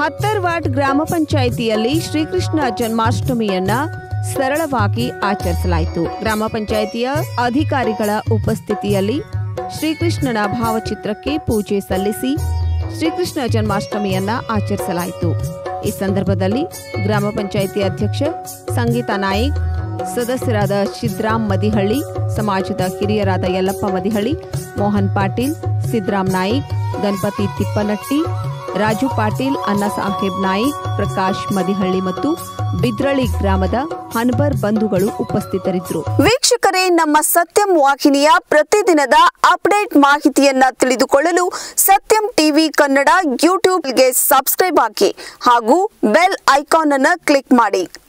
ಪತ್ತರ್ವಾಟ್ ಗ್ರಾಮ ಪಂಚಾಯಿತಿಯಲ್ಲಿ ಶ್ರೀಕೃಷ್ಣ ಜನ್ಮಾಷ್ಟಮಿಯನ್ನ ಸರಳವಾಗಿ ಆಚರಿಸಲಾಯಿತು ಗ್ರಾಮ ಪಂಚಾಯಿತಿಯ ಅಧಿಕಾರಿಗಳ ಉಪಸ್ಥಿತಿಯಲ್ಲಿ ಶ್ರೀಕೃಷ್ಣನ ಭಾವಚಿತ್ರಕ್ಕೆ ಪೂಜೆ ಸಲ್ಲಿಸಿ ಶ್ರೀಕೃಷ್ಣ ಜನ್ಮಾಷ್ಟಮಿಯನ್ನ ಆಚರಿಸಲಾಯಿತು ಈ ಸಂದರ್ಭದಲ್ಲಿ ಗ್ರಾಮ ಪಂಚಾಯಿತಿ ಅಧ್ಯಕ್ಷ ಸಂಗೀತಾ ನಾಯಿಕ್ ಸದಸ್ಯರಾದ ಸಿದ್ರಾಮ್ ಮದಿಹಳ್ಳಿ ಸಮಾಜದ ಹಿರಿಯರಾದ ಯಲ್ಲಪ್ಪ ಮದಿಹಳ್ಳಿ ಮೋಹನ್ ಪಾಟೀಲ್ ಸಿದ್ರಾಮ್ ನಾಯಿಕ್ ಗಣಪತಿ ತಿಪ್ಪನಟ್ಟಿ ರಾಜು ಪಾಟೀಲ್ ಅನ್ನಸಾಹೇಬ್ ನಾಯಿಕ್ ಪ್ರಕಾಶ್ ಮದಿಹಳ್ಳಿ ಮತ್ತು ಬಿದ್ರಳಿ ಗ್ರಾಮದ ಹನ್ಬರ್ ಬಂಧುಗಳು ಉಪಸ್ಥಿತರಿದ್ದರು ವೀಕ್ಷಕರೇ ನಮ್ಮ ಸತ್ಯಂ ವಾಹಿನಿಯ ಪ್ರತಿದಿನದ ಅಪ್ಡೇಟ್ ಮಾಹಿತಿಯನ್ನ ತಿಳಿದುಕೊಳ್ಳಲು ಸತ್ಯಂ ಟಿವಿ ಕನ್ನಡ ಯೂಟ್ಯೂಬ್ಗೆ ಸಬ್ಸ್ಕ್ರೈಬ್ ಹಾಕಿ ಹಾಗೂ ಬೆಲ್ ಐಕಾನ್ ಅನ್ನು ಕ್ಲಿಕ್ ಮಾಡಿ